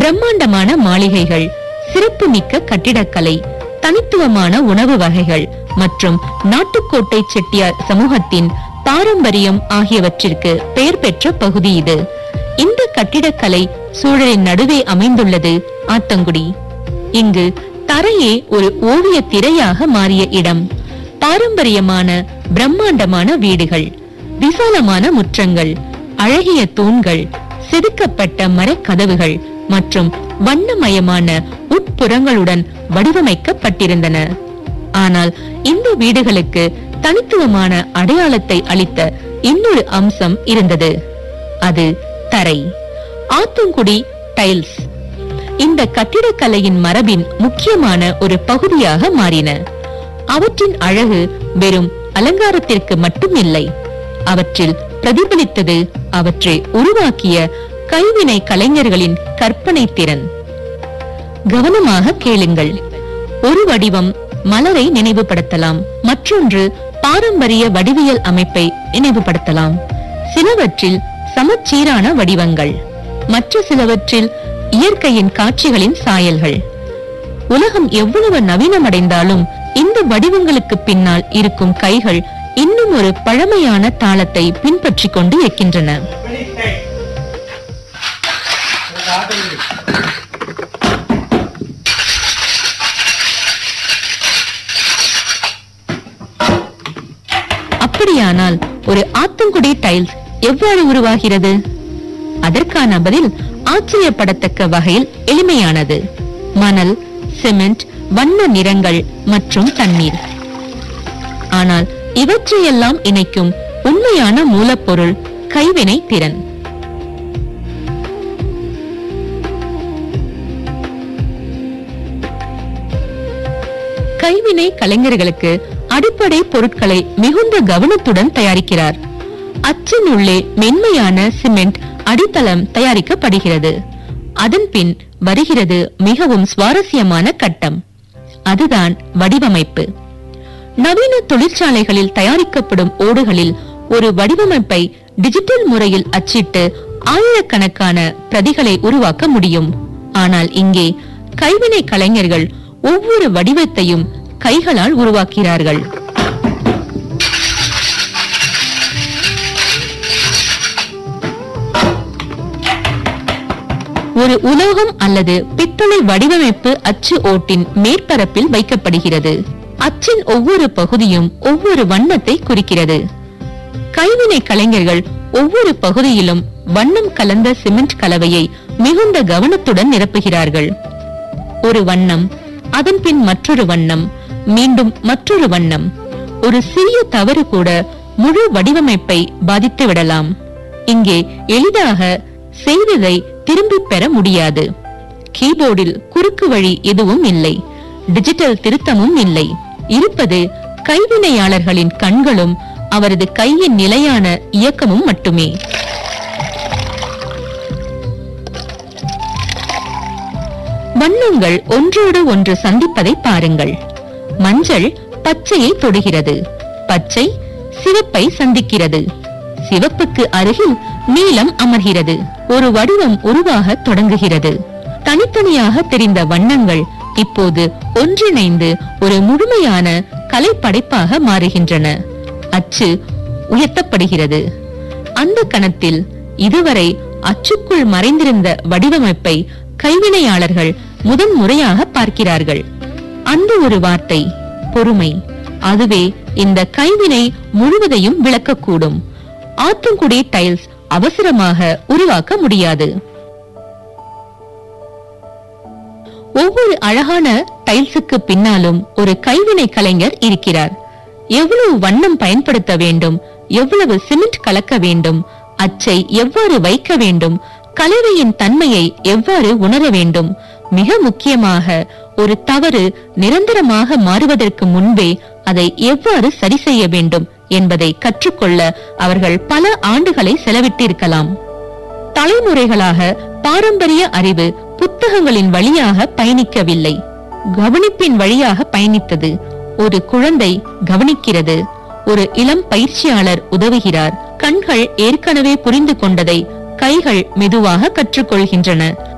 பிரம்மாண்டமான மாளிகைகள் சிறப்புமிக்க கட்டிடக்கலை தனித்துவமான உணவு வகைகள் மற்றும் நாட்டுக்கோட்டை செட்டியார் சமூகத்தின் பாரம்பரியம் ஆகியவற்றிற்கு பெயர் பெற்ற பகுதி இது இந்த கட்டிடக்கலை சூழலின் நடுவே அமைந்துள்ளது ஆத்தங்குடி இங்கு தரையே ஒரு ஓவிய திரையாக மாறிய இடம் பாரம்பரியமான பிரம்மாண்டமான வீடுகள் விசாலமான முற்றங்கள் அழகிய தூண்கள் செதுக்கப்பட்ட மரக்கதவுகள் மற்றும் வண்ணமயமான உட்புறங்களுடன் வடிவமைக்கப்பட்டிருந்தன ஆனால் இந்த வீடுகளுக்கு தனித்துவமான அடையாளத்தை அளித்த இன்னொரு அம்சம் இருந்தது அது தரை ஆத்தங்குடி டைல்ஸ் இந்த கட்டிடக்கலையின் மரபின் முக்கியமான ஒரு பகுதியாக மாறின அவற்றின் அழகு வெறும் அலங்காரத்திற்கு மட்டும் இல்லை அவற்றில் பிரதிபலித்தது அவற்றை உருவாக்கிய கைவினை கலைஞர்களின் கற்பனை திறன் கவனமாக கேளுங்கள் ஒரு வடிவம் மலரை நினைவுபடுத்தலாம் மற்றொன்று பாரம்பரிய வடிவியல் அமைப்பை நினைவுபடுத்தலாம் சிலவற்றில் சமச்சீரான வடிவங்கள் மற்ற சிலவற்றில் இயற்கையின் காட்சிகளின் சாயல்கள் உலகம் எவ்வளவு நவீனமடைந்தாலும் இந்த வடிவங்களுக்கு பின்னால் இருக்கும் கைகள் இன்னும் ஒரு பழமையான தாளத்தை பின்பற்றிக் கொண்டு இருக்கின்றன அப்படியானால் ஒரு ஆத்தங்குடி டைல்ஸ் எவ்வாறு உருவாகிறது அதற்கான பதில் ஆச்சரியப்படத்தக்க வகையில் எளிமையானது மணல் சிமெண்ட் வண்ண நிறங்கள் மற்றும் தண்ணீர் ஆனால் இவற்றையெல்லாம் இணைக்கும் உண்மையான மூலப்பொருள் கைவினை திறன் கைவினை கலைஞர்களுக்கு அடிப்படை பொருட்களை மிகுந்த கவனத்துடன் தயாரிக்கிறார் அச்சின் உள்ளே மென்மையான சிமெண்ட் அடித்தளம் தயாரிக்கப்படுகிறது அதன் பின் வருகிறது மிகவும் சுவாரஸ்யமான கட்டம் அதுதான் வடிவமைப்பு நவீன தொழிற்சாலைகளில் தயாரிக்கப்படும் ஓடுகளில் ஒரு வடிவமைப்பை டிஜிட்டல் முறையில் அச்சிட்டு ஆயிரக்கணக்கான பிரதிகளை உருவாக்க முடியும் ஆனால் இங்கே கைவினை கலைஞர்கள் ஒவ்வொரு வடிவத்தையும் கைகளால் உருவாக்கிறார்கள் ஒரு உலோகம் அல்லது பித்தளை வடிவமைப்பு அச்சு ஓட்டின் மேற்பரப்பில் வைக்கப்படுகிறது அச்சின் ஒவ்வொரு பகுதியும் ஒவ்வொரு வண்ணத்தை குறிக்கிறது கைவினை கலைஞர்கள் ஒவ்வொரு பகுதியிலும் வண்ணம் கலந்த சிமெண்ட் கலவையை மிகுந்த கவனத்துடன் நிரப்புகிறார்கள் ஒரு வண்ணம் அதன் பின் மற்றொரு வண்ணம் மீண்டும் மற்றொரு வண்ணம் ஒரு சிறிய தவறு கூட முழு வடிவமைப்பை பாதித்து விடலாம் இங்கே எளிதாக செய்ததை திரும்பிப் பெற முடியாது கீபோர்டில் குறுக்கு வழி எதுவும் இல்லை டிஜிட்டல் திருத்தமும் இல்லை இருப்பது கைவினையாளர்களின் கண்களும் அவரது கையின் நிலையான இயக்கமும் மட்டுமே வண்ணங்கள் ஒன்றோடு ஒன்று சந்திப்பதை பாருங்கள் மஞ்சள் பச்சையை தொடுகிறது பச்சை சிவப்பை சந்திக்கிறது சிவப்புக்கு அருகில் நீலம் அமர்கிறது ஒரு வடிவம் உருவாக தொடங்குகிறது தனித்தனியாக தெரிந்த வண்ணங்கள் இப்போது ஒன்றிணைந்து ஒரு முழுமையான கலைப்படைப்பாக மாறுகின்றன அச்சு உயர்த்தப்படுகிறது அந்த கணத்தில் இதுவரை அச்சுக்குள் மறைந்திருந்த வடிவமைப்பை கைவினையாளர்கள் முதன் முறையாக பார்க்கிறார்கள் அந்த ஒரு வார்த்தை பொறுமை அதுவே இந்த கைவினை முழுவதையும் விளக்கக்கூடும் ஆத்தங்குடி டைல்ஸ் அவசரமாக உருவாக்க முடியாது ஒவ்வொரு அழகான டைல்ஸுக்கு பின்னாலும் ஒரு கைவினை கலைஞர் இருக்கிறார் எவ்வளவு வண்ணம் பயன்படுத்த வேண்டும் எவ்வளவு சிமெண்ட் கலக்க வேண்டும் அச்சை எவ்வாறு வைக்க வேண்டும் கலவையின் தன்மையை எவ்வாறு உணர வேண்டும் மிக முக்கியமாக ஒரு தவறு நிரந்தரமாக மாறுவதற்கு முன்பே அதை எவ்வாறு சரி செய்ய வேண்டும் என்பதை கற்றுக்கொள்ள அவர்கள் பல ஆண்டுகளை செலவிட்டிருக்கலாம் தலைமுறைகளாக பாரம்பரிய அறிவு புத்தகங்களின் வழியாக பயணிக்கவில்லை கவனிப்பின் வழியாக பயணித்தது ஒரு குழந்தை கவனிக்கிறது ஒரு இளம் பயிற்சியாளர் உதவுகிறார் கண்கள் ஏற்கனவே புரிந்து கொண்டதை கைகள் மெதுவாக கற்றுக்கொள்கின்றன